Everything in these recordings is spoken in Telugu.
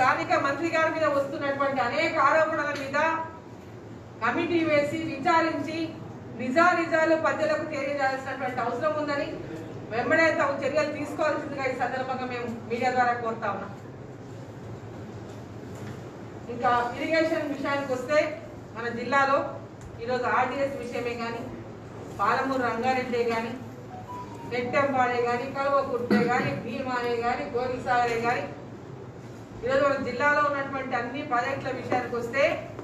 స్థానిక మంత్రి గారి మీద వస్తున్నటువంటి అనేక ఆరోపణల మీద కమిటీ వేసి విచారించి నిజానిజాలు ప్రజలకు తెలియజేయాల్సినటువంటి అవసరం ఉందని వెంబడే తగు చర్యలు తీసుకోవాల్సిందిగా ఈ సందర్భంగా మేము మీడియా ద్వారా కోరుతా ఉన్నాం ఇంకా ఇరిగేషన్ విషయానికి వస్తే మన జిల్లాలో ఈరోజు ఆర్డీఎస్ విషయమే కానీ పాలమూరు రంగారెడ్డి కానీ నెట్టెంపాడే కానీ కలువకుట్టే కానీ భీమానే కానీ గోరిసాగరే కానీ ఈరోజు మన జిల్లాలో ఉన్నటువంటి అన్ని ప్రాజెక్టుల విషయానికి వస్తే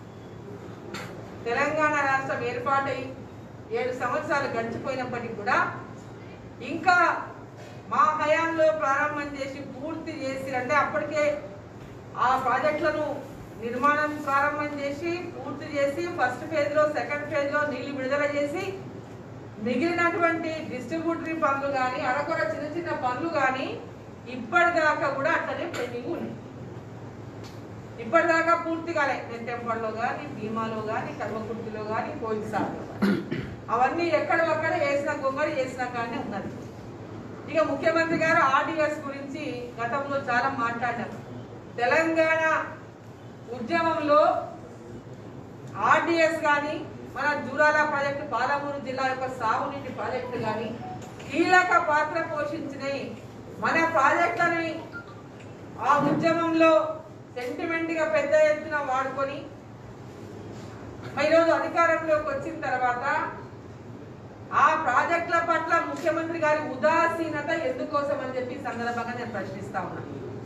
తెలంగాణ రాష్ట్రం ఏర్పాటై ఏడు సంవత్సరాలు గడిచిపోయినప్పటికీ కూడా ఇంకా మా హయాంలో ప్రారంభం చేసి పూర్తి చేసి అంటే అప్పటికే ఆ ప్రాజెక్టులను నిర్మాణం ప్రారంభం చేసి పూర్తి చేసి ఫస్ట్ ఫేజ్ లో సెకండ్ ఫేజ్ లో నీళ్లు విడుదల చేసి మిగిలినటువంటి డిస్ట్రిబ్యూటరీ పనులు కానీ అరకొర చిన్న చిన్న పనులు కానీ ఇప్పటిదాకా కూడా అట్లనే పెండింగ్ ఉన్నాయి ఇప్పటిదాకా పూర్తి కాలే నెట్టెంపల్లో కానీ భీమాలో కానీ కల్వకుర్తిలో కానీ కోయిసాలో కానీ అవన్నీ ఎక్కడొక్కడ వేసిన గొంగడి వేసిన కానీ ఉన్నది ఇక ముఖ్యమంత్రి గారు ఆర్డీఎస్ గురించి గతంలో చాలా మాట్లాడారు తెలంగాణ ఉద్యమంలో ఆర్డీఎస్ కానీ మన జూరాల ప్రాజెక్టు పాలమూరు జిల్లా యొక్క సాగునీటి ప్రాజెక్టు కానీ కీలక పాత్ర పోషించినాయి మన ప్రాజెక్టులని ఆ ఉద్యమంలో సెంటిమెంట్ గా పెద్ద ఎత్తున వాడుకొని ఈరోజు అధికారంలోకి వచ్చిన తర్వాత ఆ ప్రాజెక్టుల పట్ల ముఖ్యమంత్రి గారి ఉదాసీనత ఎందుకోసం అని చెప్పి ఈ సందర్భంగా నేను ప్రశ్నిస్తా ఉన్నా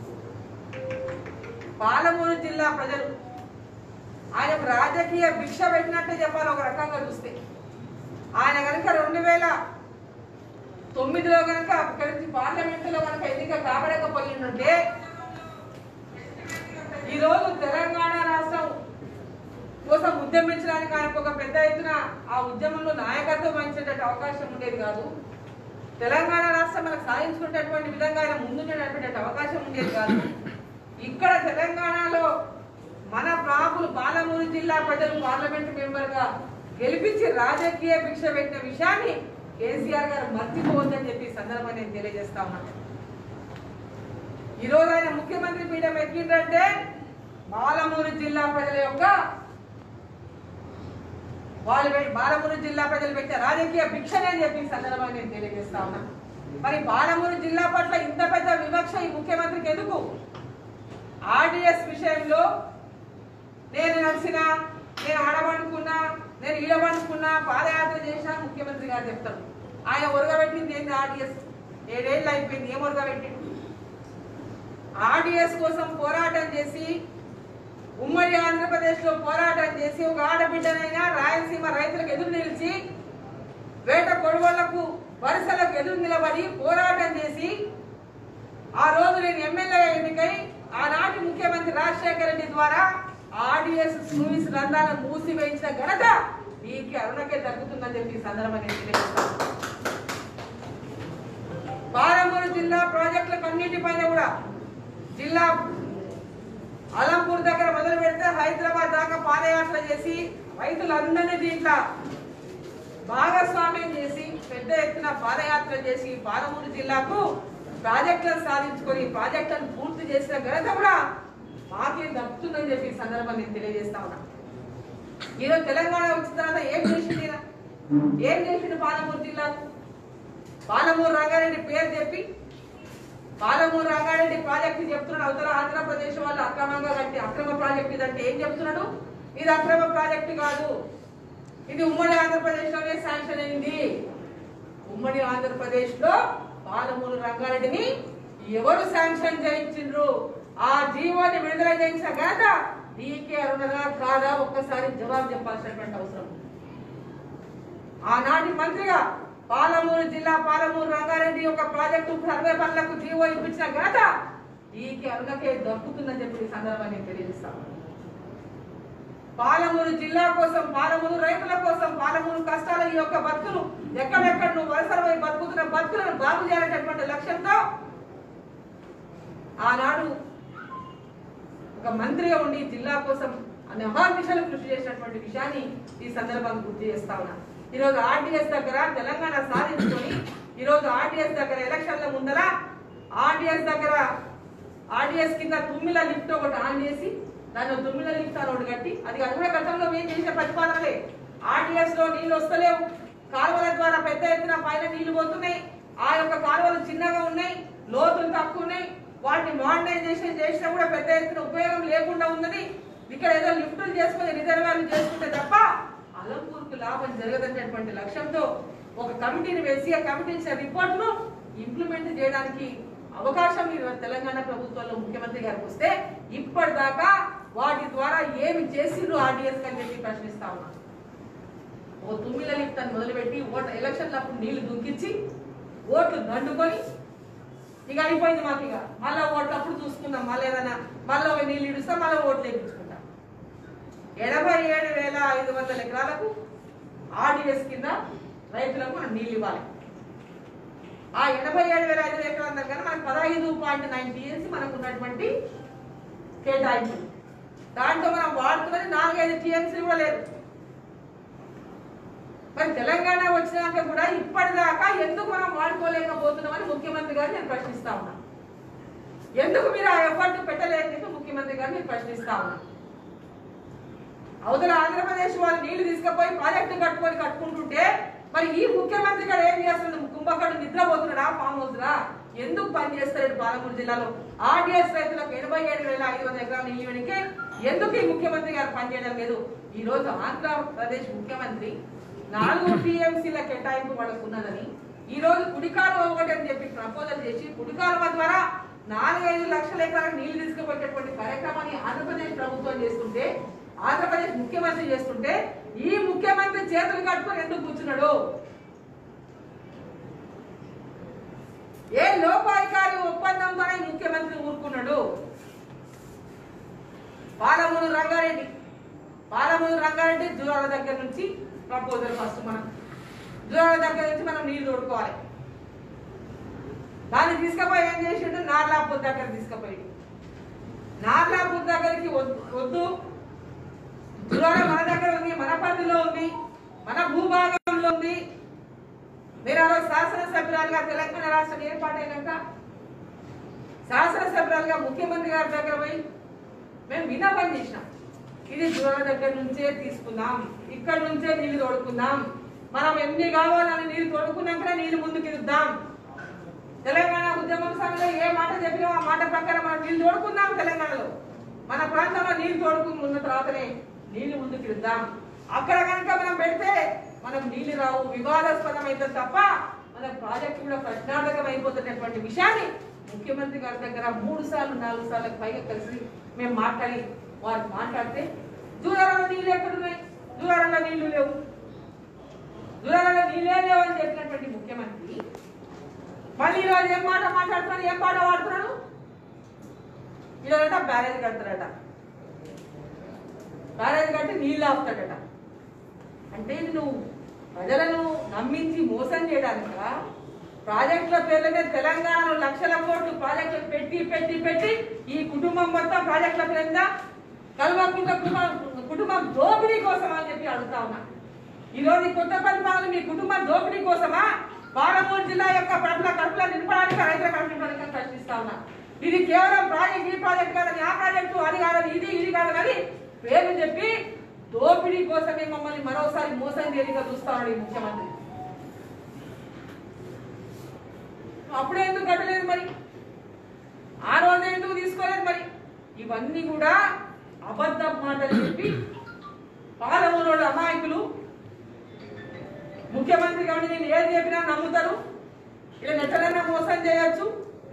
పాలమూరు జిల్లా ప్రజలు ఆయన రాజకీయ భిక్ష పెట్టినట్టే చెప్పాలి ఒక రకంగా చూస్తే ఆయన కనుక రెండు వేల తొమ్మిదిలో కనుక అక్కడి నుంచి పార్లమెంటులో కనుక ఎన్నిక కాబడకపోయి ఉంటే ఈ రోజు తెలంగాణ రాష్ట్రం కోసం ఉద్యమించడానికి ఆయనకు ఒక పెద్ద ఎత్తున ఆ ఉద్యమంలో నాయకత్వం వహించేటటువంటి అవకాశం ఉండేది కాదు తెలంగాణ రాష్ట్రం మనకు సాధించుకునేటటువంటి విధంగా ఆయన ముందుండేటటువంటి అవకాశం ఉండేది కాదు ఇక్కడ తెలంగాణలో మన ప్రాపులు పాలమూరు జిల్లా ప్రజలు పార్లమెంట్ మెంబర్ గా గెలిపించి రాజకీయ భిక్ష పెట్టిన విషయాన్ని కేసీఆర్ గారు మర్చిపోవద్దని చెప్పి ఈ సందర్భంగా నేను తెలియజేస్తా ఉన్నాను ఈ రోజు ఆయన ముఖ్యమంత్రి పీఠం ఎక్కిందంటే బాలమూరు జిల్లా ప్రజల యొక్క వాళ్ళు పె- బాలమూరు జిల్లా ప్రజలు పెట్టే రాజకీయ భిక్షనే అని చెప్పి ఈ సందర్భంగా నేను తెలియజేస్తా ఉన్నా మరి బాలమూరు జిల్లా పట్ల ఇంత పెద్ద వివక్ష ఈ ముఖ్యమంత్రికి ఎందుకు ఆర్డిఎస్ విషయంలో నేను నడిచిన నేను ఆడబడుకున్నా నేను ఈడబడుకున్నా పాదయాత్ర చేసినా ముఖ్యమంత్రి గారు చెప్తారు ఆయన ఒరగబెట్టింది ఏంది ఆర్డిఎస్ ఏడేళ్ళు అయిపోయింది ఏం ఒరగబెట్టింది ఆర్డిఎస్ కోసం పోరాటం చేసి ఉమ్మడి ఆంధ్రప్రదేశ్ లో పోరాటం చేసి ఒక ఆడబిడ్డనైనా రాయలసీమ రైతులకు ఎదురు నిలిచి వేట కొడుగోళ్లకు వరుసలకు ఎదురు నిలబడి పోరాటం చేసి ఆ రోజు నేను ఎమ్మెల్యే ఎన్నికై ఆనాటి ముఖ్యమంత్రి రాజశేఖర రెడ్డి ద్వారా ఆర్డిఎస్ స్లూయిస్ రంధ్రాలను మూసివేయించిన ఘనత ఈకి అరుణకే దక్కుతుందని చెప్పి ఈ సందర్భంగా నేను తెలియజేస్తాను పాలమూరు జిల్లా ప్రాజెక్టులకు అన్నిటిపైన కూడా జిల్లా అలంపూర్ దగ్గర మొదలు పెడితే హైదరాబాద్ దాకా పాదయాత్ర చేసి రైతులందరినీ దీంట్లో భాగస్వామ్యం చేసి పెద్ద ఎత్తున పాదయాత్ర చేసి పాలమూరు జిల్లాకు ప్రాజెక్టులను సాధించుకొని ప్రాజెక్టులను పూర్తి చేసిన ఘనత కూడా మాకే దక్కుతుందని చెప్పి ఈ సందర్భంగా నేను తెలియజేస్తా ఉన్నా ఈరోజు తెలంగాణ వచ్చిన తర్వాత ఏం చేసింది ఈయన? ఏం చేసిండు పాలమూరు జిల్లాకు పాలమూరు రంగారెడ్డి పేరు చెప్పి పాలమూరు రంగారెడ్డి ప్రాజెక్టు చెప్తున్నాడు అవతల ఆంధ్రప్రదేశ్ వాళ్ళు అక్రమంగా కట్టి అక్రమ ప్రాజెక్టు ఇదంటే ఏం చెప్తున్నాడు ఇది అక్రమ ప్రాజెక్టు కాదు ఇది ఉమ్మడి ఆంధ్రప్రదేశ్ లోనే శాంక్షన్ అయింది ఉమ్మడి ఆంధ్రప్రదేశ్ లో పాలమూరు రంగారెడ్డిని ఎవరు శాంక్షన్ చేయించిండ్రు ఆ జీవోని విడుదల చేయించిన ఘనత డీకే అరుణగా కాదా ఒక్కసారి జవాబు చెప్పాల్సినటువంటి అవసరం ఉంది. ఆనాటి మంత్రిగా పాలమూరు జిల్లా పాలమూరు రంగారెడ్డి యొక్క ప్రాజెక్టు సర్వే పనులకు జీవో ఇప్పించిన ఘనత ఈకి అరుణకే దక్కుతుందని చెప్పి ఈ సందర్భాన్ని నేను తెలియజేస్తాను పాలమూరు జిల్లా కోసం పాలమూరు రైతుల కోసం పాలమూరు కష్టాల ఈ యొక్క బతుకులు ఎక్కడెక్కడ నువ్వు వలసలపై బతుకుతున్న బతుకులను బాగు చేయాలనేటువంటి లక్ష్యంతో ఆనాడు ఒక మంత్రిగా ఉండి జిల్లా కోసం అనే అహర్నిశలు కృషి చేసినటువంటి విషయాన్ని ఈ సందర్భంగా గుర్తు చేస్తా ఉన్నా ఈరోజు ఆర్టీఎస్ దగ్గర తెలంగాణ సాధించుకొని ఈరోజు ఆర్టీఎస్ దగ్గర ఎలక్షన్ల ముందర ఆర్టీఎస్ దగ్గర ఆర్డిఎస్ కింద తుమ్మిల లిఫ్ట్ ఒకటి ఆన్ చేసి దాన్ని తుమ్మిల లిఫ్ట్ అని ఒకటి కట్టి అది అది కూడా గతంలో మేము చేసిన ప్రతిపాదనలే ఆర్డిఎస్ లో నీళ్లు వస్తలేవు కాలువల ద్వారా పెద్ద ఎత్తున పైన నీళ్లు పోతున్నాయి ఆ యొక్క కాలువలు చిన్నగా ఉన్నాయి లోతులు తక్కువ ఉన్నాయి వాటిని మోడర్నైజేషన్ చేసినా కూడా పెద్ద ఎత్తున ఉపయోగం లేకుండా ఉందని ఇక్కడ ఏదో లిఫ్టులు చేసుకుని రిజర్వాయర్లు చేసుకుంటే తప్ప అలంపూర్కు లాభం జరగదనేటువంటి లక్ష్యంతో ఒక కమిటీని వేసి ఆ కమిటీ ఇచ్చిన రిపోర్ట్ను ఇంప్లిమెంట్ చేయడానికి అవకాశం ఈ తెలంగాణ ప్రభుత్వంలో ముఖ్యమంత్రి గారికి వస్తే ఇప్పటిదాకా వాటి ద్వారా ఏమి చేసిండ్రు ఆర్డీఎస్ అని చెప్పి ప్రశ్నిస్తా ఉన్నాను ఓ తుమ్మిల లిఫ్ట్ అని మొదలుపెట్టి ఓట్ ఎలక్షన్ల అప్పుడు నీళ్లు దుంకిచ్చి ఓట్లు దండుకొని ఇక అయిపోయింది మాకు ఇక మళ్ళా ఓట్లు అప్పుడు చూసుకుందాం మళ్ళీ ఏదైనా మళ్ళీ ఒక నీళ్ళు ఇడుస్తాం మళ్ళీ ఓట్లు వేయించుకుంటాం ఎనభై ఏడు వేల ఐదు వందల ఎకరాలకు ఆర్డీఎస్ కింద రైతులకు మనం నీళ్ళు ఇవ్వాలి ఆ ఎనభై ఏడు వేల ఐదు ఎకరాల దగ్గర మనకు పదహైదు పాయింట్ నైన్ టీఎంసీ మనకు ఉన్నటువంటి కేటాయింపులు దాంట్లో మనం వాడుతున్నది నాలుగైదు టీఎంసీలు కూడా లేదు మరి తెలంగాణ వచ్చినాక కూడా ఇప్పటిదాకా ఎందుకు మనం వాడుకోలేకపోతున్నామని ముఖ్యమంత్రి గారు నేను ప్రశ్నిస్తా ఉన్నా ఎందుకు మీరు ఆ ఎఫర్ట్ పెట్టలేదని చెప్పి ముఖ్యమంత్రి గారు నేను ప్రశ్నిస్తా ఉన్నా అవతల ఆంధ్రప్రదేశ్ వాళ్ళు నీళ్లు తీసుకుపోయి ప్రాజెక్టు కట్టుకొని కట్టుకుంటుంటే మరి ఈ ముఖ్యమంత్రి గారు ఏం చేస్తున్నాడు కుంభకడు నిద్రపోతున్నాడా ఫామ్ హౌస్ రా ఎందుకు పని చేస్తాడు పాలమూరు జిల్లాలో ఆర్డీఎస్ రైతులకు ఎనభై ఏడు వేల ఐదు వందల ఎకరాలు నీళ్ళు ఇవ్వడానికి ఎందుకు ఈ ముఖ్యమంత్రి గారు పనిచేయడం లేదు ఈ రోజు ఆంధ్రప్రదేశ్ ముఖ్యమంత్రి నాలుగు టీఎంసీల కేటాయింపు వాళ్ళకు ఉన్నదని ఈ రోజు కుడికాలు ఒకటి అని చెప్పి ప్రపోజల్ చేసి కుడికాలువ ద్వారా నాలుగైదు లక్షల ఎకరాలకు నీళ్లు తీసుకుపోయేటటువంటి కార్యక్రమాన్ని ఆంధ్రప్రదేశ్ ప్రభుత్వం చేస్తుంటే ఆంధ్రప్రదేశ్ ముఖ్యమంత్రి చేస్తుంటే ఈ ముఖ్యమంత్రి చేతులు కట్టుకొని ఎందుకు కూర్చున్నాడు ఏ లోపాయికారి ఒప్పందంతోనే ఈ ముఖ్యమంత్రి ఊరుకున్నాడు పాలమూరు రంగారెడ్డి పాలమూరు రంగారెడ్డి జూరాల దగ్గర నుంచి ప్రపోజల్ ఫస్ట్ మనం జూరాల దగ్గర నుంచి మనం నీళ్లు తోడుకోవాలి దాన్ని తీసుకుపోయి ఏం చేసిండు నార్లాపూర్ దగ్గర తీసుకుపోయి నార్లాపూర్ దగ్గరికి వద్దు వద్దు జూరాల మన దగ్గర ఉంది మన పరిధిలో ఉంది మన భూభాగంలో ఉంది మీరు ఆ రోజు శాసనసభ్యురాలుగా తెలంగాణ రాష్ట్రం ఏర్పాటైనాక శాసనసభ్యురాలుగా ముఖ్యమంత్రి గారి దగ్గర పోయి మేము విన్నపం చేసినాం ఇది జూరాల దగ్గర నుంచే తీసుకుందాం ఇక్కడ నుంచే నీళ్లు తోడుకుందాం మనం ఎన్ని కావాలని నీళ్లు తోడుకున్నాకనే నీళ్లు ముందుకు ఇద్దాం తెలంగాణ ఉద్యమం సమయంలో ఏ మాట చెప్పినా ఆ మాట ప్రకారం మనం నీళ్లు తోడుకుందాం తెలంగాణలో మన ప్రాంతంలో నీళ్లు తోడుకున్న తర్వాతనే నీళ్లు ముందుకు ఇద్దాం అక్కడ కనుక మనం పెడితే మనం నీళ్లు రావు వివాదాస్పదం అయితే తప్ప మన ప్రాజెక్ట్ కూడా ప్రశ్నార్థకం అయిపోతున్నటువంటి విషయాన్ని ముఖ్యమంత్రి గారి దగ్గర మూడు సార్లు నాలుగు సార్లు పైగా కలిసి మేము మాట్లాడి వారు మాట్లాడితే దూరాలలో నీళ్లు ఎక్కడున్నాయి దూరాలలో నీళ్లు లేవు దూరాలలో నీళ్ళే లేవు అని చెప్పినటువంటి ముఖ్యమంత్రి మళ్ళీ ఈరోజు ఏం మాట మాట్లాడుతున్నాడు ఏం పాట వాడుతున్నాడు ఈరోజట బ్యారేజ్ కడతాడట బ్యారేజ్ కట్టి నీళ్ళు ఆపుతాడట అంటే ఇది నువ్వు ప్రజలను నమ్మించి మోసం చేయడానిక ప్రాజెక్టుల పేర్ల మీద తెలంగాణలో లక్షల కోట్లు ప్రాజెక్టులు పెట్టి పెట్టి పెట్టి ఈ కుటుంబం మొత్తం ప్రాజెక్టుల పేరు మీద కల్వకుంట కుటుంబం కుటుంబం దోపిడీ కోసం అని చెప్పి అడుగుతా ఉన్నా ఈ రోజు ఈ కొత్త పరిపాలన మీ కుటుంబ దోపిడీ కోసమా పాలమూరు జిల్లా యొక్క ప్రజల కడుపుల నింపడానికి రైతుల కడుపు నింపడానికి ప్రశ్నిస్తా ఉన్నా ఇది కేవలం ప్రాజెక్ట్ ఈ ప్రాజెక్ట్ కాదని ఆ ప్రాజెక్టు అది కాదని ఇది ఇది కాదని పేరు చెప్పి దోపిడీ కోసమే మమ్మల్ని మరోసారి మోసం చేయగా చూస్తాడు ఈ ముఖ్యమంత్రి అప్పుడే ఎందుకు కట్టలేదు మరి ఆ రోజు ఎందుకు తీసుకోలేదు మరి ఇవన్నీ కూడా అబద్ధ మాటలు చెప్పి పాలమూరు అమాయకులు ముఖ్యమంత్రి కాబట్టి నేను ఏది చెప్పినా నమ్ముతారు ఇలా ఎక్కడైనా మోసం చేయొచ్చు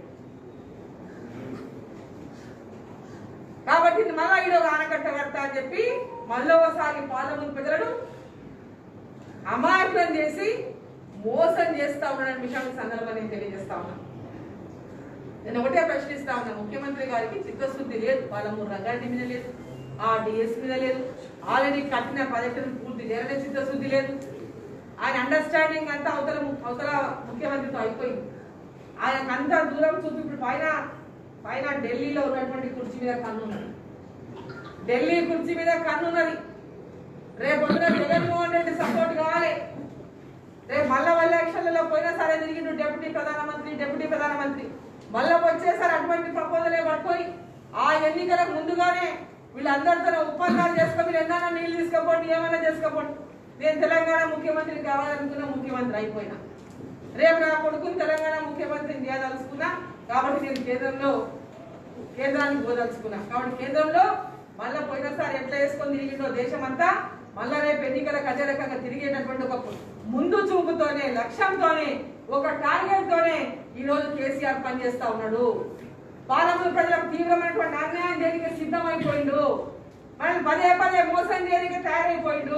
కాబట్టి ఇది మళ్ళా ఈరోజు ఆనకట్ట కడతా అని చెప్పి మళ్ళీ ఒకసారి పాలమూరు ప్రజలను అమాయకులను చేసి మోసం చేస్తా ఉన్నాడనే విషయాన్ని సందర్భంగా నేను తెలియజేస్తా ఉన్నాను నేను ఒకటే ప్రశ్నిస్తా ఉన్నా ముఖ్యమంత్రి గారికి చిత్తశుద్ధి లేదు పాలమూరు రంగారెడ్డి మీద లేదు ఆ డిఎస్ మీద లేదు ఆల్రెడీ కట్టిన ప్రాజెక్టును పూర్తి చేయాలనే చిత్తశుద్ధి లేదు ఆయన అండర్స్టాండింగ్ అంతా అవతల అవతల ముఖ్యమంత్రితో అయిపోయింది ఆయనకు అంత దూరం చూపి ఇప్పుడు పైన పైన ఢిల్లీలో ఉన్నటువంటి కుర్చీ మీద కన్ను ఉన్నది ఢిల్లీ కుర్చీ మీద కన్ను ఉన్నది రేపు పొద్దున జగన్మోహన్ రెడ్డి సపోర్ట్ కావాలి రేపు మళ్ళా వాళ్ళ ఎలక్షన్లలో పోయినా సరే తిరిగిండు డిప్యూటీ ప్రధానమంత్రి డిప్యూటీ ప్రధానమంత్రి మళ్ళా వచ్చేసారి అటువంటి ప్రపోజలే పట్టుకొని ఆ ఎన్నికలకు ముందుగానే వీళ్ళందరితో ఒప్పందాలు చేసుకొని మీరు ఎన్నైనా నీళ్ళు తీసుకోపోండి ఏమైనా చేసుకోపోండి నేను తెలంగాణ ముఖ్యమంత్రిని కావాలనుకున్న ముఖ్యమంత్రి అయిపోయినా రేపు నా కొడుకుని తెలంగాణ ముఖ్యమంత్రిని చేయదలుచుకున్నా కాబట్టి నేను కేంద్రంలో కేంద్రానికి పోదలుచుకున్నా కాబట్టి కేంద్రంలో మళ్ళా పోయినసారి ఎట్లా వేసుకొని తిరిగిండో దేశం అంతా మళ్ళా రేపు ఎన్నికల కజరకంగా తిరిగేటటువంటి ఒక ముందు చూపుతోనే లక్ష్యంతోనే ఒక టార్గెట్ తోనే ఈ రోజు కేసీఆర్ పనిచేస్తా ఉన్నాడు పాలమూరు ప్రజలకు తీవ్రమైనటువంటి అన్యాయం చేయడానికి సిద్ధమైపోయిండు మనల్ని పదే పదే మోసం చేయడానికి తయారైపోయిండు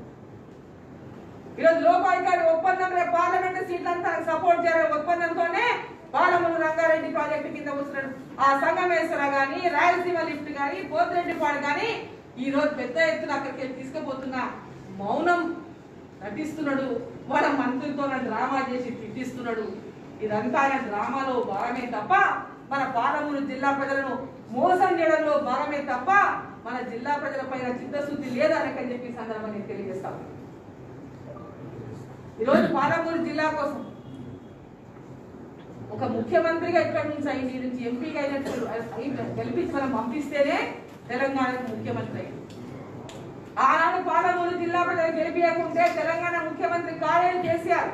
ఈరోజు లోపాధికారి ఒప్పందం రేపు పార్లమెంట్ సీట్లంతా సపోర్ట్ చేయాలి ఒప్పందంతోనే పాలమూరు రంగారెడ్డి ప్రాజెక్టు కింద వస్తున్నాడు ఆ సంగమేశ్వర గాని రాయలసీమ లిఫ్ట్ గాని పోతిరెడ్డిపాడు గాని ఈ రోజు పెద్ద ఎత్తున అక్కడికి వెళ్ళి తీసుకుపోతున్న మౌనం నటిస్తున్నాడు వాళ్ళ మంత్రులతో డ్రామా చేసి తిట్టిస్తున్నాడు ఇదంతా ఆయన డ్రామాలో భాగమే తప్ప మన పాలమూరు జిల్లా ప్రజలను మోసం చేయడంలో భాగమే తప్ప మన జిల్లా ప్రజలపైన చిత్తశుద్ధి లేదని చెప్పి ఈ సందర్భంగా నేను తెలియజేస్తాను ఈరోజు పాలమూరు జిల్లా కోసం ఒక ముఖ్యమంత్రిగా ఇక్కడి నుంచి అయింది ఈ నుంచి ఎంపీగా అయినట్టు అయి- గెలిపించి మనం పంపిస్తేనే తెలంగాణకు ముఖ్యమంత్రి అయింది ఆనాడు పాలమూరు జిల్లా ప్రజలు గెలిపించకుంటే తెలంగాణ ముఖ్యమంత్రి కాలేదు కేసీఆర్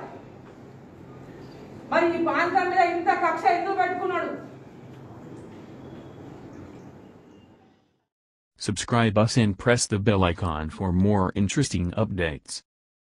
మరి ఈ ప్రాంతం మీద ఇంత కక్ష ఎందుకు పెట్టుకున్నాడు Subscribe us and press the bell icon for more interesting updates.